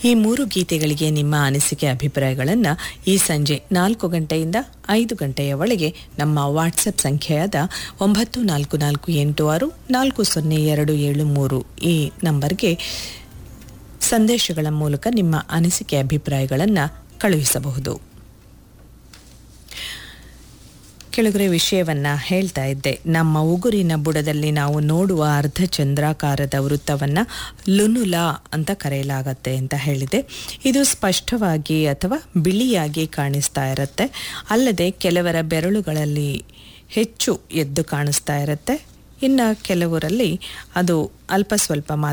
ಈ ಮೂರು ಗೀತೆಗಳಿಗೆ ನಿಮ್ಮ ಅನಿಸಿಕೆ ಅಭಿಪ್ರಾಯಗಳನ್ನು ಈ ಸಂಜೆ ನಾಲ್ಕು ಗಂಟೆಯಿಂದ ಐದು ಗಂಟೆಯ ಒಳಗೆ ನಮ್ಮ ವಾಟ್ಸಪ್ ಸಂಖ್ಯೆಯಾದ ಒಂಬತ್ತು ನಾಲ್ಕು ನಾಲ್ಕು ಎಂಟು ಆರು ನಾಲ್ಕು ಸೊನ್ನೆ ಎರಡು ಏಳು ಮೂರು ಈ ನಂಬರ್ಗೆ ಸಂದೇಶಗಳ ಮೂಲಕ ನಿಮ್ಮ ಅನಿಸಿಕೆ ಅಭಿಪ್ರಾಯಗಳನ್ನು ಕಳುಹಿಸಬಹುದು ಕೆಳಗರೆ ವಿಷಯವನ್ನ ಹೇಳ್ತಾ ಇದ್ದೆ ನಮ್ಮ ಉಗುರಿನ ಬುಡದಲ್ಲಿ ನಾವು ನೋಡುವ ಅರ್ಧ ಚಂದ್ರಾಕಾರದ ವೃತ್ತವನ್ನ ಲುನುಲಾ ಅಂತ ಕರೆಯಲಾಗತ್ತೆ ಅಂತ ಹೇಳಿದೆ ಇದು ಸ್ಪಷ್ಟವಾಗಿ ಅಥವಾ ಬಿಳಿಯಾಗಿ ಕಾಣಿಸ್ತಾ ಇರುತ್ತೆ ಅಲ್ಲದೆ ಕೆಲವರ ಬೆರಳುಗಳಲ್ಲಿ ಹೆಚ್ಚು ಎದ್ದು ಕಾಣಿಸ್ತಾ ಇರುತ್ತೆ ಇನ್ನು ಕೆಲವರಲ್ಲಿ ಅದು ಅಲ್ಪ ಸ್ವಲ್ಪ ಮಾತ್ರ